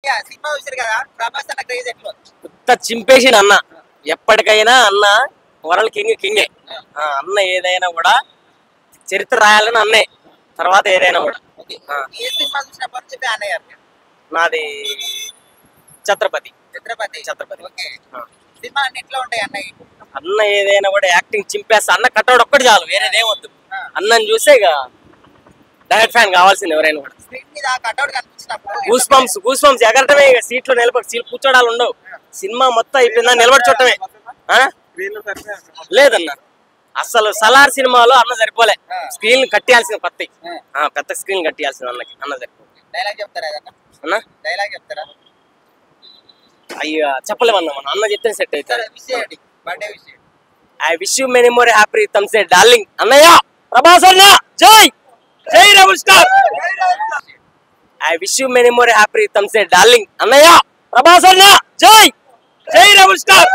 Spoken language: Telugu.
ఓకే సినిమా చూసారు కదా ప్రభాస్ అన్న క్రేజ్ ఎట్లా కొత్త చింపేసిన అన్న ఎప్పటికైనా అన్న వరల్డ్ కింగ్ కింగే ఆ, అన్న ఏదైనా కూడా చరిత్ర రాయాలని అన్నే తర్వాత ఏదైనా కూడా ఓకే ఆ. ఏ సినిమా చూసినప్పటి నుంచి ఫ్యాన్ అయ్యారు మీరు? నాది ఛత్రపతి ఛత్రపతి ఛత్రపతి ఓకే ఆ. సినిమా అన్ని ఎట్లా ఉంటాయి అన్నయ్య అన్న ఏదైనా కూడా యాక్టింగ్ చింపేస్తా అన్న కట్టౌట్ ఒక్కటి చాలు వేరేదేం వద్దు ఆ. అన్నని చూసే ఇక డైరెక్ట్ ఫ్యాన్ కావాల్సింది ఎవరైనా కూడా స్క్రీన్ మీద కట్అవుట్ కనిపించినప్పుడు గూస్ పంప్స్ గూస్ పంప్స్ ఎగరటమే ఇక సీట్లో నిలబడి సీట్ కూర్చోడాలు ఉండవు సినిమా మొత్తం అయిపోయిందా నిలబడి చూడటమే ఆ? లేదన్న అసలు సలార్ సినిమాలో అన్న సరిపోలే ఆ. స్క్రీన్ కట్టియాల్సిన కొత్త ఆ. పెద్ద స్క్రీన్ కట్టియాల్సింది అన్నకి అన్న సరిపో డైలాగ్ చెప్తారా ఏదన్నా అన్న డైలాగ్ చెప్తారా అయ్యా చెప్పలేమన్న మన అన్న చెప్తే సెట్ సరే అవుతుంది విష్ చేయండి బర్త్డే విష్ చేయండి I wish you many more happy తమ్సే డార్లింగ్ అన్నయ్య ప్రభాస్ అన్న జై జై rebel star I wish you many more happy తమ్సే డార్లింగ్ అన్నయ్య ప్రభాస్ అన్న జై జై రెబల్ స్టార్